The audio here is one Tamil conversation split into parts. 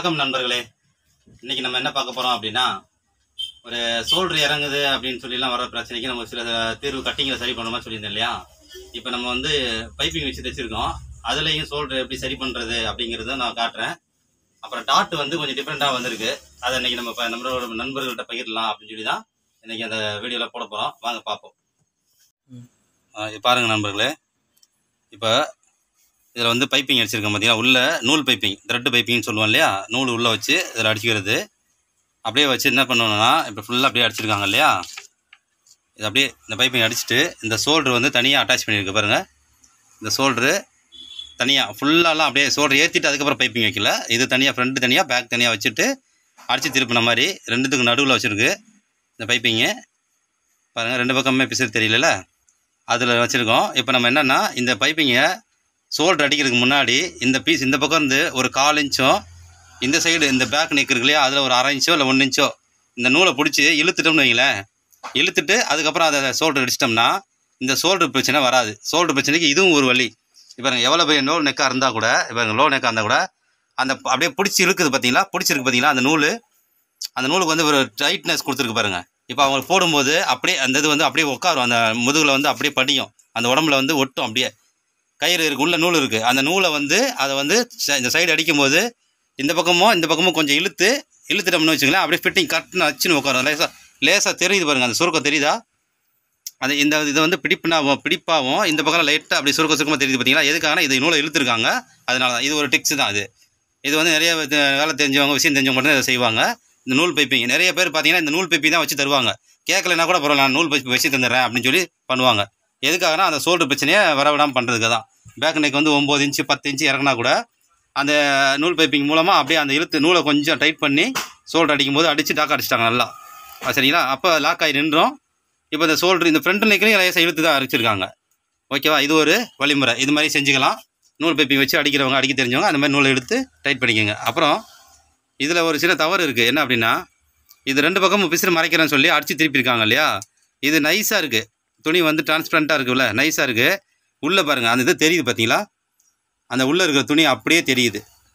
வணக்கம் நண்பர்களே இன்னைக்கு நம்ம என்ன பார்க்க போறோம் அப்படின்னா ஒரு சோல்டர் இறங்குது அப்படின்னு சொல்லிலாம் வர பிரச்சனைக்கு நம்ம சில தீர்வு கட்டிங்களை சரி பண்ண மாதிரி சொல்லியிருந்தோம் இல்லையா இப்போ நம்ம வந்து பைப்பிங் வச்சு தைச்சிருக்கோம் அதுலேயும் சோல்டர் எப்படி சரி பண்ணுறது அப்படிங்கிறத நான் காட்டுறேன் அப்புறம் டாட் வந்து கொஞ்சம் டிஃப்ரெண்ட்டாக வந்திருக்கு அதை இன்னைக்கு நம்ம ப- நம்மளோட நண்பர்கள்ட்ட பகிரலாம் அப்படின்னு சொல்லி தான் இன்னைக்கு அந்த வீடியோவில் போட போகிறோம் வாங்க பார்ப்போம் ஆ, இது பாருங்க நண்பர்களே இப்போ இதில் வந்து பைப்பிங் அடிச்சிருக்கோம் பார்த்தீங்கன்னா உள்ள நூல் பைப்பிங் த்ரெட் பைப்பிங்னு சொல்லுவோம் இல்லையா நூல் உள்ளே வச்சு இதில் அடிச்சுக்கிறது அப்படியே வச்சு என்ன பண்ணணும்னா இப்போ ஃபுல்லாக அப்படியே அடிச்சிருக்காங்க இல்லையா இது அப்படியே இந்த பைப்பிங் அடிச்சுட்டு இந்த சோல்டர் வந்து தனியாக அட்டாச் பண்ணியிருக்கு பாருங்கள் இந்த சோல்டரு தனியாக ஃபுல்லாலாம் அப்படியே சோல்டர் ஏற்றிட்டு அதுக்கப்புறம் பைப்பிங் வைக்கல இது தனியாக ஃப்ரண்ட் தனியாக பேக் தனியாக வச்சுட்டு அடித்து திருப்பின மாதிரி ரெண்டுத்துக்கு நடுவில் வச்சுருக்கு இந்த பைப்பிங்கு பாருங்கள் ரெண்டு பக்கமே பிசர் தெரியல அதில் வச்சுருக்கோம் இப்போ நம்ம என்னென்னா இந்த பைப்பிங்கை சோல்டர் அடிக்கிறதுக்கு முன்னாடி இந்த பீஸ் இந்த பக்கம் இருந்து ஒரு கால் இன்ச்சும் இந்த சைடு இந்த பேக் நெக் இருக்கு இல்லையா அதில் ஒரு அரை இன்ச்சோ இல்லை ஒன்று இன்ச்சோ இந்த நூலை பிடிச்சி இழுத்துட்டோம்னு வைங்களேன் இழுத்துட்டு அதுக்கப்புறம் அதை சோல்டர் அடிச்சிட்டோம்னா இந்த சோல்டர் பிரச்சனை வராது சோல்டர் பிரச்சனைக்கு இதுவும் ஒரு வழி இப்போ எவ்வளோ பெரிய லோ நெக்காக இருந்தால் கூட இப்போ லோ நெக்காக இருந்தால் கூட அந்த ப- அப்படியே பிடிச்சி இழுக்குது பார்த்தீங்களா பிடிச்சிருக்கு பார்த்தீங்களா அந்த நூல் அந்த நூலுக்கு வந்து ஒரு டைட்னஸ் கொடுத்துருக்கு பாருங்க இப்போ அவங்க போடும்போது அப்படியே அந்த இது வந்து அப்படியே உட்காரும் அந்த முதுகில் வந்து அப்படியே படியும் அந்த உடம்புல வந்து ஒட்டும் அப்படியே கயிறு இருக்கு உள்ள நூல் இருக்குது அந்த நூலை வந்து அதை வந்து ச- இந்த சைடு அடிக்கும்போது இந்த பக்கமும் இந்த பக்கமும் கொஞ்சம் இழுத்து இழுத்துட்டோம்னு வச்சுங்களேன் அப்படியே ஃபிட்டிங் கரெக்ட்னு வச்சுன்னு உட்காரும் லேசாக லேசாக தெரியுது பாருங்க அந்த சுருக்கம் தெரியுதா அது இந்த இதை வந்து பிடிப்புனாவும் பிடிப்பாகவும் இந்த பக்கம் லைட்டாக அப்படி சுருக்க சுருக்கமாக தெரியுது பார்த்தீங்களா எதுக்காகனா இது நூலை இழுத்துருக்காங்க அதனால தான் இது ஒரு டிக்ஸ் தான் இது இது வந்து நிறைய இது வேலை தெரிஞ்சவங்க விஷயம் தெரிஞ்சவங்க மட்டும் இதை செய்வாங்க இந்த நூல் பைப்பிங் நிறைய பேர் பார்த்தீங்கன்னா இந்த நூல் பைப்பிங் தான் வச்சு தருவாங்க கேட்கலனா கூட பரவாயில்ல நான் நூல் பைப் வச்சு தந்துடுறேன் அப்படின்னு சொல்லி பண்ணுவாங்க எதுக்காகனா அந்த சோல்டர் பிரச்சனையை வரவிடாமல் பண்ணுறதுக்கு தான் பேக் நெக் வந்து ஒம்பது இன்ச்சு பத்து இன்ச்சு இறங்கினா கூட அந்த நூல் பைப்பிங் மூலமாக அப்படியே அந்த இழுத்து நூலை கொஞ்சம் டைட் பண்ணி சோல்டர் அடிக்கும்போது அடித்து டாக் அடிச்சிட்டாங்க நல்லா அது சரிங்களா அப்போ லாக் ஆகி நின்றோம் இப்போ இந்த சோல்டர் இந்த ஃப்ரண்ட் நெக்லையும் லேசாக இழுத்து தான் அடிச்சிருக்காங்க ஓகேவா இது ஒரு வழிமுறை இது மாதிரி செஞ்சுக்கலாம் நூல் பைப்பிங் வச்சு அடிக்கிறவங்க அடிக்க தெரிஞ்சவங்க அந்த மாதிரி நூலை எடுத்து டைட் பண்ணிக்கோங்க அப்புறம் இதில் ஒரு சில தவறு இருக்குது என்ன அப்படின்னா இது ரெண்டு பக்கமும் பிசிறு மறைக்கிறேன்னு சொல்லி அடித்து திருப்பியிருக்காங்க இல்லையா இது நைஸாக இருக்குது துணி வந்து டிரான்ஸ்பரண்ட்டாக இருக்குல்ல நைஸாக இருக்குது உள்ளே பாருங்கள் அந்த இது தெரியுது பார்த்தீங்களா அந்த உள்ளே இருக்கிற துணி அப்படியே தெரியுது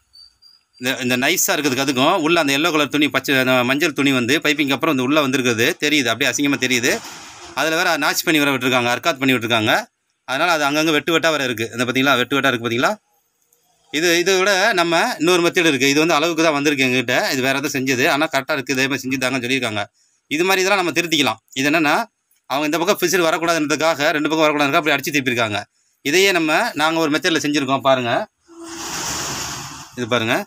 இந்த இந்த நைஸாக இருக்கிறதுக்கு அதுக்கும் உள்ள அந்த எல்லோ கலர் துணி பச்சை அந்த மஞ்சள் துணி வந்து பைப்பிங் அப்புறம் இந்த உள்ளே வந்திருக்கிறது தெரியுது அப்படியே அசிங்கமாக தெரியுது அதில் வேற நாச் பண்ணி வர விட்டுருக்காங்க அர்க்காத் பண்ணி விட்டுருக்காங்க அதனால் அது அங்கங்கே வெட்டு வெட்டாக வேற இருக்குது இந்த பார்த்தீங்களா வெட்டு வெட்டாக இருக்குது பார்த்தீங்களா இது இதை விட நம்ம இன்னொரு மெத்தட் இருக்குது இது வந்து அளவுக்கு தான் வந்திருக்கு எங்ககிட்ட இது வேறு எதுவும் செஞ்சது ஆனால் கரெக்டாக இருக்குது இதே மாதிரி செஞ்சுதாங்கன்னு சொல்லியிருக்காங்க இது மாதிரி இதெல்லாம் நம்ம திருத்திக்கலாம் இது என்னென்னா அவங்க இந்த பக்கம் ஃபிசில் வரக்கூடாதுன்றதுக்காக ரெண்டு பக்கம் வரக்கூடாதுக்காக அப்படி அடிச்சு திருப்பியிருக்காங்க இதையே நம்ம நாங்கள் ஒரு மெத்தடில் செஞ்சுருக்கோம் பாருங்கள் இது பாருங்கள்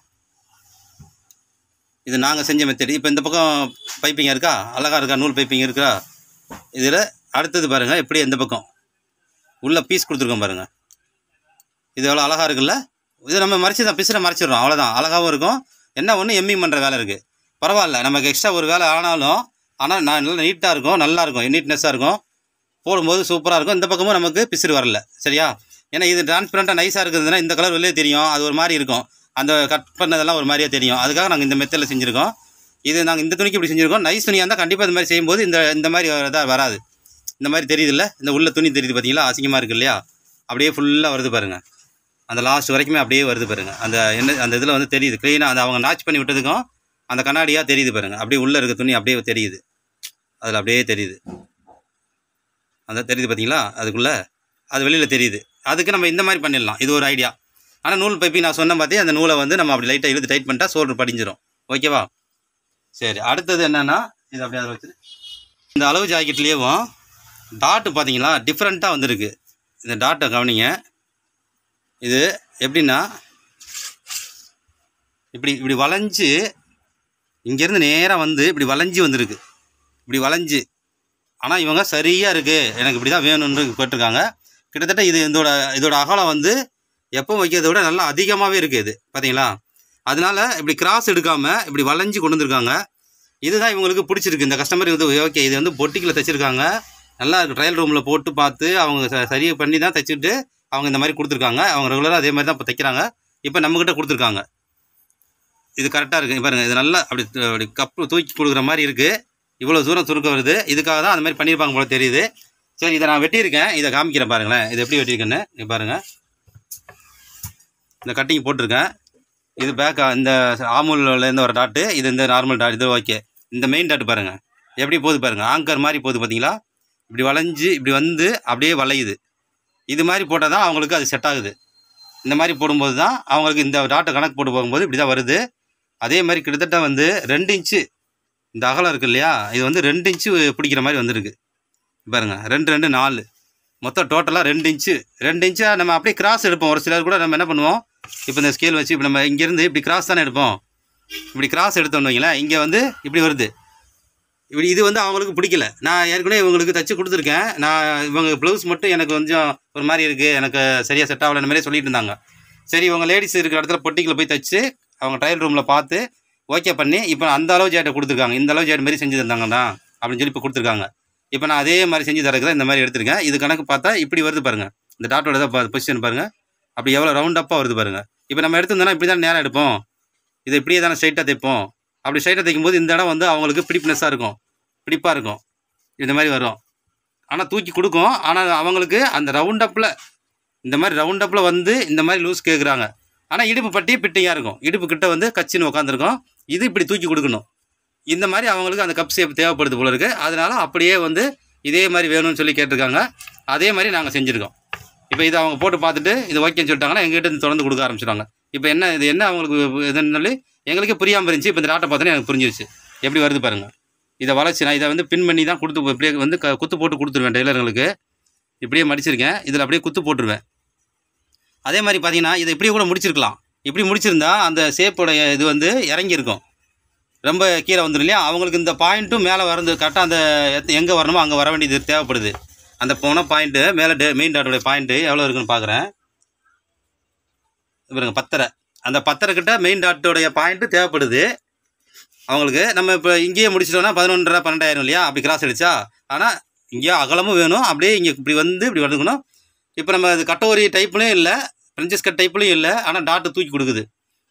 இது நாங்கள் செஞ்ச மெத்தட் இப்போ இந்த பக்கம் பைப்பிங் இருக்கா அழகா இருக்கா நூல் பைப்பிங் இருக்கா இதில் அடுத்தது பாருங்கள் எப்படி எந்த பக்கம் உள்ள பீஸ் கொடுத்துருக்கோம் பாருங்கள் இது எவ்வளோ அழகா இருக்குல்ல இது நம்ம மறைச்சி தான் பிசிற மறைச்சிடுறோம் அவ்வளோதான் அழகாவும் இருக்கும் என்ன ஒன்று எம்மிங் பண்ணுற வேலை இருக்குது பரவாயில்ல நமக்கு எக்ஸ்ட்ரா ஒரு வேலை ஆனாலும் ஆனால் நான் நல்லா நீட்டாக இருக்கும் நல்லா இருக்கும் நீட்னஸாக இருக்கும் போடும்போது சூப்பராக இருக்கும் இந்த பக்கமும் நமக்கு பிசிறு வரல சரியா ஏன்னா இது டிரான்ஸ்பரண்ட்டாக நைஸாக இருக்குதுன்னா இந்த கலர் வெளியே தெரியும் அது ஒரு மாதிரி இருக்கும் அந்த கட் பண்ணதெல்லாம் ஒரு மாதிரியே தெரியும் அதுக்காக நாங்கள் இந்த மெத்தடில் செஞ்சுருக்கோம் இது நாங்கள் இந்த துணிக்கு இப்படி செஞ்சுருக்கோம் நைஸ் துணியாக இருந்தால் கண்டிப்பாக இந்த மாதிரி செய்யும்போது இந்த இந்த மாதிரி இதாக வராது இந்த மாதிரி தெரியுதுல்ல இந்த உள்ள துணி தெரியுது பார்த்தீங்களா அசிங்கமாக இருக்கு இல்லையா அப்படியே ஃபுல்லாக வருது பாருங்கள் அந்த லாஸ்ட் வரைக்குமே அப்படியே வருது பாருங்க அந்த என்ன அந்த இதில் வந்து தெரியுது க்ளீனாக அந்த அவங்க நாச் பண்ணி விட்டதுக்கும் அந்த கண்ணாடியாக தெரியுது பாருங்க அப்படியே உள்ளே இருக்க துணி அப்படியே தெரியுது அதில் அப்படியே தெரியுது அந்த தெரியுது பார்த்தீங்களா அதுக்குள்ளே அது வெளியில் தெரியுது அதுக்கு நம்ம இந்த மாதிரி பண்ணிடலாம் இது ஒரு ஐடியா ஆனால் நூல் பைப்பி நான் சொன்ன பார்த்தே அந்த நூலை வந்து நம்ம அப்படி லைட்டாக இழுத்து டைட் பண்ணிட்டா சோல்டர் படிஞ்சிரும் ஓகேவா சரி அடுத்தது என்னென்னா இது அப்படியே அதில் வச்சு இந்த அளவு ஜாக்கெட்லேயும் டாட்டு பார்த்தீங்களா டிஃப்ரெண்ட்டாக வந்திருக்கு இந்த டாட்டை கவனிங்க இது எப்படின்னா இப்படி இப்படி வளைஞ்சு இங்கேருந்து நேராக வந்து இப்படி வளைஞ்சு வந்திருக்கு இப்படி வளைஞ்சு ஆனால் இவங்க சரியாக இருக்குது எனக்கு இப்படி தான் வேணும்னு போட்டிருக்காங்க கிட்டத்தட்ட இது இதோட இதோட அகலம் வந்து எப்பவும் வைக்கிறத விட நல்லா அதிகமாகவே இருக்குது இது பார்த்தீங்களா அதனால இப்படி கிராஸ் எடுக்காமல் இப்படி வளைஞ்சு கொண்டு வந்திருக்காங்க இதுதான் இவங்களுக்கு பிடிச்சிருக்கு இந்த கஸ்டமர் இது ஓகே இது வந்து பொட்டிக்கில் தைச்சிருக்காங்க நல்லா இருக்கு ட்ரையல் ரூமில் போட்டு பார்த்து அவங்க ச சரியாக பண்ணி தான் தைச்சிட்டு அவங்க இந்த மாதிரி கொடுத்துருக்காங்க அவங்க ரெகுலராக அதே மாதிரி தான் இப்போ தைக்கிறாங்க இப்போ நம்மக்கிட்ட கொடுத்துருக்காங்க இது கரெக்டாக இருக்குது பாருங்கள் இது நல்லா அப்படி து- அப்படி கப்பு தூக்கி கொடுக்குற மாதிரி இருக்குது இவ்வளோ தூரம் சுருக்க வருது இதுக்காக தான் அந்த மாதிரி பண்ணியிருப்பாங்க போல தெரியுது சரி இதை நான் வெட்டியிருக்கேன் இதை காமிக்கிறேன் பாருங்களேன் இது எப்படி வெட்டியிருக்கேன்னு இது பாருங்கள் இந்த கட்டிங் போட்டிருக்கேன் இது பேக் இந்த ஆமூல்லேருந்து ஒரு டாட்டு இது இந்த நார்மல் டாட் இது ஓகே இந்த மெயின் டாட் பாருங்க எப்படி போகுது பாருங்க ஆங்கர் மாதிரி போகுது பார்த்தீங்களா இப்படி வளைஞ்சு இப்படி வந்து அப்படியே வளையுது இது மாதிரி போட்டால் தான் அவங்களுக்கு அது செட் ஆகுது இந்த மாதிரி போடும்போது தான் அவங்களுக்கு இந்த டாட்டை கணக்கு போட்டு போகும்போது இப்படி தான் வருது அதே மாதிரி கிட்டத்தட்ட வந்து ரெண்டு இன்ச்சு இந்த அகலம் இருக்கு இல்லையா இது வந்து ரெண்டு இன்ச்சு பிடிக்கிற மாதிரி வந்திருக்கு பாருங்க ரெண்டு ரெண்டு நாலு மொத்தம் டோட்டலாக ரெண்டு இன்ச்சு ரெண்டு இன்ச்சாக நம்ம அப்படியே கிராஸ் எடுப்போம் ஒரு சிலர் கூட நம்ம என்ன பண்ணுவோம் இப்போ இந்த ஸ்கேல் வச்சு இப்போ நம்ம இங்கேருந்து இப்படி கிராஸ் தானே எடுப்போம் இப்படி கிராஸ் எடுத்தோம்னு வைங்களேன் இங்கே வந்து இப்படி வருது இப்படி இது வந்து அவங்களுக்கு பிடிக்கல நான் ஏற்கனவே இவங்களுக்கு தச்சு கொடுத்துருக்கேன் நான் இவங்க ப்ளவுஸ் மட்டும் எனக்கு கொஞ்சம் ஒரு மாதிரி இருக்குது எனக்கு சரியாக செட் ஆகலைன்னு மாதிரி சொல்லிட்டு இருந்தாங்க சரி இவங்க லேடிஸ் இருக்கிற இடத்துல பொட்டிக்கில் போய் தச்சு அவங்க ட்ரையல் ரூமில் பார்த்து ஓகே பண்ணி இப்போ அந்த அளவு ஜேட்டை கொடுத்துருக்காங்க இந்த அளவு ஜேட் மாதிரி செஞ்சு தந்தாங்கண்ணா அப்படின்னு சொல்லி இப்போ கொடுத்துருக்காங்க இப்போ நான் அதே மாதிரி செஞ்சு தரக்கு இந்த மாதிரி எடுத்திருக்கேன் இது கணக்கு பார்த்தா இப்படி வருது பாருங்க இந்த டாட்டோட தான் பொசிஷன் பாருங்க அப்படி எவ்வளோ ரவுண்ட் அப்பாக வருது பாருங்க இப்போ நம்ம எடுத்திருந்தோம்னா இப்படி தான் நேரம் எடுப்போம் இது இப்படியே தானே ஸ்ட்ரைட்டாக தைப்போம் அப்படி ஸ்ட்ரைட்டாக தைக்கும் போது இந்த இடம் வந்து அவங்களுக்கு பிடிப்னஸ்ஸாக இருக்கும் பிடிப்பாக இருக்கும் இந்த மாதிரி வரும் ஆனால் தூக்கி கொடுக்கும் ஆனால் அவங்களுக்கு அந்த ரவுண்ட் அப்பில் இந்த மாதிரி ரவுண்ட் அப்பில் வந்து இந்த மாதிரி லூஸ் கேட்குறாங்க ஆனால் இடுப்பு பட்டி பிட்டிங்காக இருக்கும் இடுப்பு கிட்ட வந்து கச்சின்னு உட்காந்துருக்கும் இது இப்படி தூக்கி கொடுக்கணும் இந்த மாதிரி அவங்களுக்கு அந்த கப் ஷேப் தேவைப்படுது போல இருக்குது அதனால அப்படியே வந்து இதே மாதிரி வேணும்னு சொல்லி கேட்டிருக்காங்க அதே மாதிரி நாங்கள் செஞ்சுருக்கோம் இப்போ இதை அவங்க போட்டு பார்த்துட்டு இது ஓகேன்னு சொல்லிட்டாங்கன்னா எங்ககிட்ட இருந்து தொடர்ந்து கொடுக்க ஆரம்பிச்சிடுவாங்க இப்போ என்ன இது என்ன அவங்களுக்கு இதுன்னு சொல்லி எங்களுக்கே புரியாமல் இருந்துச்சு இப்போ இந்த டாட்டை பார்த்தோன்னே எனக்கு புரிஞ்சிருச்சு எப்படி வருது பாருங்கள் இதை வளைச்சி நான் இதை வந்து பின் பண்ணி தான் கொடுத்து இப்படியே வந்து க குத்து போட்டு கொடுத்துருவேன் டெய்லருங்களுக்கு இப்படியே மடிச்சிருக்கேன் இதில் அப்படியே குத்து போட்டுருவேன் அதே மாதிரி பார்த்தீங்கன்னா இதை இப்படியே கூட முடிச்சிருக்கலாம் இப்படி முடிச்சிருந்தா அந்த ஷேப்போடைய இது வந்து இறங்கியிருக்கும் ரொம்ப கீழே வந்துடும் இல்லையா அவங்களுக்கு இந்த பாயிண்ட்டும் மேலே வரது கரெக்டாக அந்த எங்கே வரணுமோ அங்கே வர வேண்டியது தேவைப்படுது அந்த போன பாயிண்ட்டு மேலே டே மெயின் டாட்டோடைய பாயிண்ட்டு எவ்வளோ இருக்குன்னு பார்க்குறேன் பாருங்க பத்தரை அந்த பத்தரை கிட்ட மெயின் டாட்டோடைய பாயிண்ட்டு தேவைப்படுது அவங்களுக்கு நம்ம இப்போ இங்கேயே முடிச்சிட்டோம்னா பதினொன்றரை பன்னெண்டாயிரம் இல்லையா அப்படி கிராஸ் அடிச்சா ஆனால் இங்கேயே அகலமும் வேணும் அப்படியே இங்கே இப்படி வந்து இப்படி வந்துக்கணும் இப்போ நம்ம இது கட்டோரி டைப்லையும் இல்லை பிரின்சஸ் கட் டைப்லையும் இல்லை ஆனால் டாட்டு தூக்கி கொடுக்குது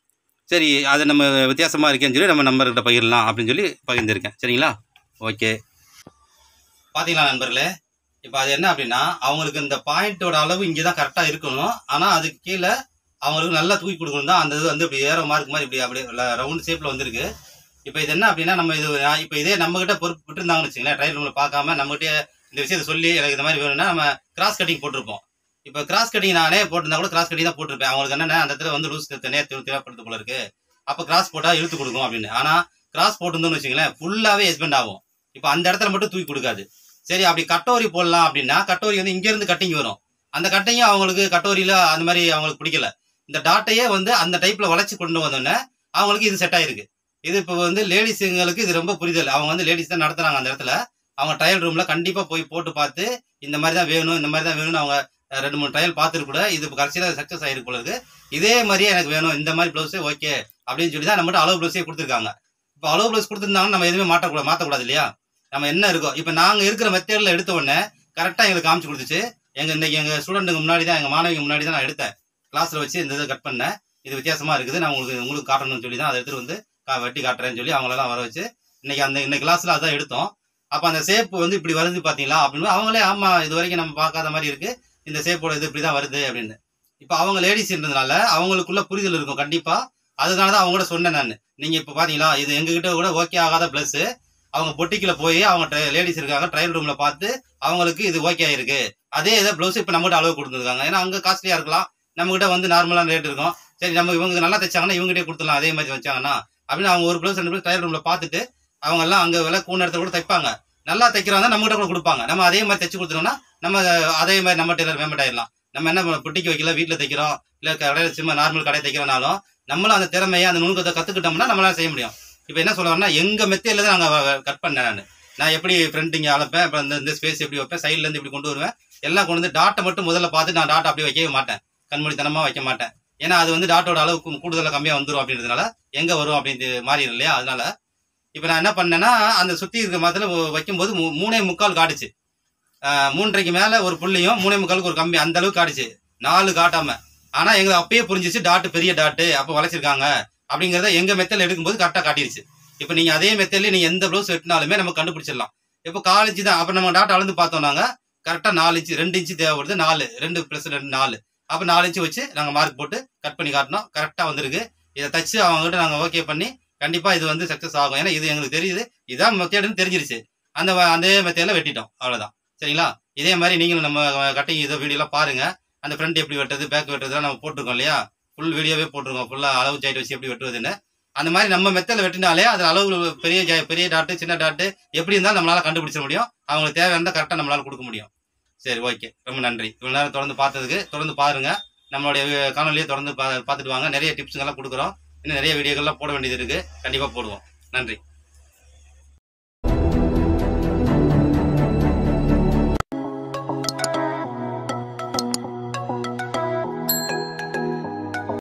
சரி அது நம்ம வித்தியாசமாக இருக்கேன்னு சொல்லி நம்ம நம்பர்கிட்ட பகிரலாம் அப்படின்னு சொல்லி பகிர்ந்துருக்கேன் சரிங்களா ஓகே பார்த்தீங்களா நண்பர்களே இப்போ அது என்ன அப்படின்னா அவங்களுக்கு இந்த பாயிண்ட்டோட அளவு இங்கே தான் கரெக்டாக இருக்கணும் ஆனால் அதுக்கு கீழே அவங்களுக்கு நல்லா தூக்கி கொடுக்கணும் தான் அந்த இது வந்து இப்படி ஏற மார்க் மாதிரி இப்படி அப்படியே ரவுண்ட் ஷேப்பில் வந்திருக்கு இப்போ இது என்ன அப்படின்னா நம்ம இது இப்போ இதே நம்மகிட்ட பொறுப்பு விட்டுருந்தாங்கன்னு வச்சுங்களேன் ட்ரையல் ரூமில் பார்க்காம நம்மகிட்ட இந்த விஷயத்தை சொல்லி எனக்கு இந்த மாதிரி வேணும்னா நம்ம கிராஸ் கட்டிங் போட்டிருப்போம் இப்போ கிராஸ் கட்டிங் நானே போட்டிருந்தா கூட கிராஸ் கட்டிங் தான் போட்டிருப்பேன் அவங்களுக்கு என்னென்ன அந்த இடத்துல வந்து லூஸ் நேர் தேவைப்படுது போல இருக்கு அப்போ கிராஸ் போட்டால் இழுத்து கொடுக்கும் அப்படின்னு ஆனால் கிராஸ் போட்டிருந்தோம்னு வச்சுங்களேன் ஃபுல்லாகவே எக்ஸ்பெண்ட் ஆகும் இப்போ அந்த இடத்துல மட்டும் தூக்கி கொடுக்காது சரி அப்படி கட்டோரி போடலாம் அப்படின்னா கட்டோரி வந்து இங்கேருந்து கட்டிங் வரும் அந்த கட்டையும் அவங்களுக்கு கட்டோரியில் அந்த மாதிரி அவங்களுக்கு பிடிக்கல இந்த டாட்டையே வந்து அந்த டைப்பில் வளைச்சி கொண்டு வந்தோடனே அவங்களுக்கு இது செட் ஆயிருக்கு இது இப்போ வந்து லேடிஸுங்களுக்கு இது ரொம்ப புரிதல் அவங்க வந்து லேடிஸ் தான் நடத்துறாங்க அந்த இடத்துல அவங்க ட்ரையல் ரூம்ல கண்டிப்பா போய் போட்டு பார்த்து இந்த மாதிரி தான் வேணும் இந்த மாதிரி தான் வேணும்னு அவங்க அஹ், ரெண்டு மூணு ட்ரையல் பார்த்துட்டு கூட இது கடைசியில் சக்ஸஸ் ஆயிருக்கு போல இருக்கு இதே மாதிரியே எனக்கு வேணும் இந்த மாதிரி ப்ளவுஸே ஓகே அப்படின்னு சொல்லி தான் நம்மகிட்ட அளவு ப்ளவுஸே கொடுத்துருக்காங்க இப்போ அளவு ப்ளவுஸ் கொடுத்துருந்தாங்கன்னா நம்ம எதுவுமே மாட்டக்கூடாது மாற்றக்கூடாது இல்லையா நம்ம என்ன இருக்கோ இப்போ நாங்கள் இருக்கிற மெத்தேடில் எடுத்த உடனே கரெக்டாக எங்களுக்கு காமிச்சு கொடுத்துச்சு எங்கள் இன்னைக்கு எங்கள் ஸ்டூடெண்ட்டுக்கு முன்னாடி தான் எங்கள் மாணவிக்கு முன்னாடி தான் நான் எடுத்தேன் கிளாஸில் வச்சு இந்த இதை கட் பண்ணேன் இது வித்தியாசமா இருக்குது நான் உங்களுக்கு உங்களுக்கு காட்டணும்னு சொல்லி தான் அதை எடுத்துட்டு வந்து கா- வெட்டி காட்டுறேன்னு சொல்லி அவங்களெல்லாம் வர வச்சு இன்னைக்கு அந்த இன்னைக்கு கிளாஸ்ல அதான் எடுத்தோம் அப்போ அந்த ஷேப் வந்து இப்படி வருது பார்த்தீங்களா அப்படின்னு அவங்களே ஆமா இது வரைக்கும் நம்ம பார்க்காத மாதிரி இருக்கு இந்த ஷேப்போட இது இப்படி தான் வருது அப்படின்னு இப்போ அவங்க லேடிஸ்ன்றதுனால அவங்களுக்குள்ள புரிதல் இருக்கும் கண்டிப்பா அதனால தான் அவங்க கூட சொன்னேன் நான் நீங்க இப்போ பாத்தீங்களா இது எங்ககிட்ட கூட ஓகே ஆகாத ப்ளஸ் அவங்க பொட்டிக்குள்ள போய் அவங்க லேடிஸ் இருக்காங்க ட்ரையல் ரூம்ல பார்த்து அவங்களுக்கு இது ஓகே ஆயிருக்கு அதே இதை ப்ளவுஸ் இப்போ நம்மகிட்ட அளவு கொடுத்துருக்காங்க ஏன்னா அங்கே காஸ்ட்லியா இருக்கலாம் நம்மகிட்ட வந்து நார்மலான ரேட் இருக்கும் சரி நம்ம இவங்க நல்லா தைச்சாங்கன்னா இவங்ககிட்டே கொடுத்துடலாம் அதே மாதிரி வச்சாங்கன்னா அப்படின்னு அவங்க ஒரு ப்ளவுஸ் ரெண்டு ப்ளவுஸ் ட்ரையல் ரூம்ல பார்த்துட்டு அவங்க எல்லாம் அங்கே விலை கூண இடத்துல கூட தைப்பாங்க நல்லா தைக்கிறவங்க நம்ம கிட்ட கூட கொடுப்பாங்க நம்ம அதே மாதிரி தைச்சு கொடுத்துட்டோம்னா நம்ம அதே மாதிரி நம்ம டெய்லர் பேமெண்ட் ஆயிடலாம் நம்ம என்ன பண்ண பொட்டிக்கு வைக்கல வீட்டில் தைக்கிறோம் இல்லை கடையில் சும்மா நார்மல் கடை தைக்கிறனாலும் நம்மளும் அந்த திறமையை அந்த நுணுக்கத்தை கற்றுக்கிட்டோம்னா நம்மளால செய்ய முடியும் இப்போ என்ன சொல்ல வரேன்னா எங்கள் மெத்தையில தான் நாங்கள் கட் பண்ணேன் நான் நான் எப்படி ஃப்ரண்ட் இங்கே அளப்பேன் அப்புறம் இந்த இந்த ஸ்பேஸ் எப்படி வைப்பேன் சைட்ல இருந்து இப்படி கொண்டு வருவேன் எல்லாம் கொண்டு வந்து டாட்டை மட்டும் முதல்ல பார்த்து நான் டாட்டை அப்படியே வைக்கவே மாட்டேன் கண்மூடித்தனமாக வைக்க மாட்டேன் ஏன்னா அது வந்து டாட்டோட அளவு கு- கூடுதலா கம்மியாக வந்துடும் அப்படின்றதுனால எங்கே வரும் அப்படின்ட்டு மாறிடும் இல்லையா அதனால இப்போ நான் என்ன பண்ணேன்னா அந்த சுற்றி இருக்க மரத்தில் வைக்கும்போது மூ- மூணே முக்கால் காட்டுச்சு ஆஹ் மூன்றரைக்கு மேலே ஒரு புள்ளியும் மூணே முக்காலுக்கு ஒரு கம்மி அந்த அளவுக்கு காட்டுச்சு நாலு காட்டாம ஆனால் எங்களுக்கு அப்பயே புரிஞ்சிச்சு டாட்டு பெரிய டாட்டு அப்போ வளைச்சிருக்காங்க அப்படிங்கிறத எங்கள் மெத்தல் எடுக்கும்போது கரெக்டாக காட்டிடுச்சு இப்போ நீங்கள் அதே மெத்தட்லேயே நீங்கள் எந்த ப்ளவுஸ் வெட்டினாலுமே நம்ம கண்டுபிடிச்சிடலாம் இப்போ கால் இன்ச்சு தான் அப்போ நம்ம டாட் அளந்து பார்த்தோம்னாங்க கரெக்டாக நாலு இன்ச்சு ரெண்டு இன்ச்சு தேவைப்படுது நாலு ரெண்டு ப்ளஸ் ரெண்டு நாலு அப்போ நாலு இன்ச்சு வச்சு நாங்கள் மார்க் போட்டு கட் பண்ணி காட்டினோம் கரெக்டாக வந்திருக்கு இதை தச்சு அவங்ககிட்ட நாங்கள் ஓகே பண்ணி கண்டிப்பாக இது வந்து சக்ஸஸ் ஆகும் ஏன்னா இது எங்களுக்கு தெரியுது இதான் மெத்தேடுன்னு தெரிஞ்சிருச்சு அந்த வ- அதே மெத்தேடில் வெட்டிட்டோம் அவ்வளோதான் சரிங்களா இதே மாதிரி நீங்களும் நம்ம கட்டிங் இதை வீடியோலாம் பாருங்க அந்த ஃப்ரண்ட் எப்படி வெட்டுறது பேக் வெட்டுறதுலாம் நம்ம போட்டிருக்கோம் இல்லையா ஃபுல் வீடியோவே போட்டிருக்கோம் ஃபுல்லாக அளவு ஜாயிட் வச்சு எப்படி வெட்டுவதுன்னு அந்த மாதிரி நம்ம மெத்தடில் வெட்டினாலே அது அளவு பெரிய ஜா- பெரிய டாட்டு சின்ன டாட்டு எப்படி இருந்தாலும் நம்மளால கண்டுபிடிச்சிட முடியும் அவங்களுக்கு தேவையானதை கரெக்டாக நம்மளால கொடுக்க முடியும் சரி ஓகே ரொம்ப நன்றி இவ்வளோ நேரம் தொடர்ந்து பார்த்ததுக்கு தொடர்ந்து பாருங்க நம்மளுடைய வி- காணொலியை தொடர்ந்து பா பார்த்துட்டு வாங்க நிறைய டிப்ஸுங்கெல்லாம் கொடுக்குறோம் இன்னும் நிறைய வீடியோக்கள்லாம் போட வேண்டியது இருக்கு கண்டிப்பாக போடுவோம் நன்றி